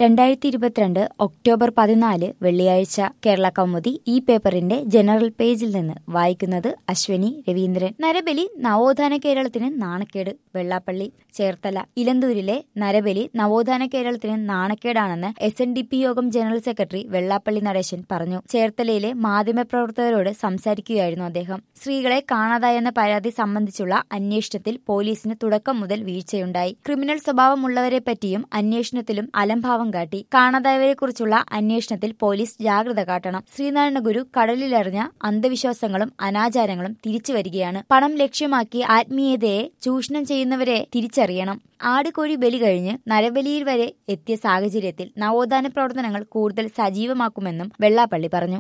രണ്ടായിരത്തി ഇരുപത്തിരണ്ട് ഒക്ടോബർ പതിനാല് വെള്ളിയാഴ്ച കേരള കൗമുദി ഈ പേപ്പറിന്റെ ജനറൽ പേജിൽ നിന്ന് വായിക്കുന്നത് അശ്വനി രവീന്ദ്രൻ നരബലി നവോത്ഥാന കേരളത്തിന് നാണക്കേട് വെള്ളാപ്പള്ളി ചേർത്തല ഇലന്തൂരിലെ നരബലി നവോത്ഥാന കേരളത്തിന് നാണക്കേടാണെന്ന് എസ് എൻ ഡി പി യോഗം ജനറൽ സെക്രട്ടറി വെള്ളാപ്പള്ളി നടേശൻ പറഞ്ഞു ചേർത്തലയിലെ മാധ്യമപ്രവർത്തകരോട് സംസാരിക്കുകയായിരുന്നു അദ്ദേഹം സ്ത്രീകളെ കാണാതായെന്ന പരാതി സംബന്ധിച്ചുള്ള അന്വേഷണത്തിൽ പോലീസിന് തുടക്കം മുതൽ വീഴ്ചയുണ്ടായി ക്രിമിനൽ സ്വഭാവമുള്ളവരെ പറ്റിയും അന്വേഷണത്തിലും അലംഭാവം കാട്ടി കാണാതായവരെക്കുറിച്ചുള്ള അന്വേഷണത്തിൽ പോലീസ് ജാഗ്രത കാട്ടണം ശ്രീനാരായണ ഗുരു കടലിലെറിഞ്ഞ അന്ധവിശ്വാസങ്ങളും അനാചാരങ്ങളും തിരിച്ചു വരികയാണ് പണം ലക്ഷ്യമാക്കി ആത്മീയതയെ ചൂഷണം ചെയ്യുന്നവരെ തിരിച്ചറിയണം ആടുകോഴി ബലി കഴിഞ്ഞ് നരബലിയിൽ വരെ എത്തിയ സാഹചര്യത്തിൽ നവോത്ഥാന പ്രവർത്തനങ്ങൾ കൂടുതൽ സജീവമാക്കുമെന്നും വെള്ളാപ്പള്ളി പറഞ്ഞു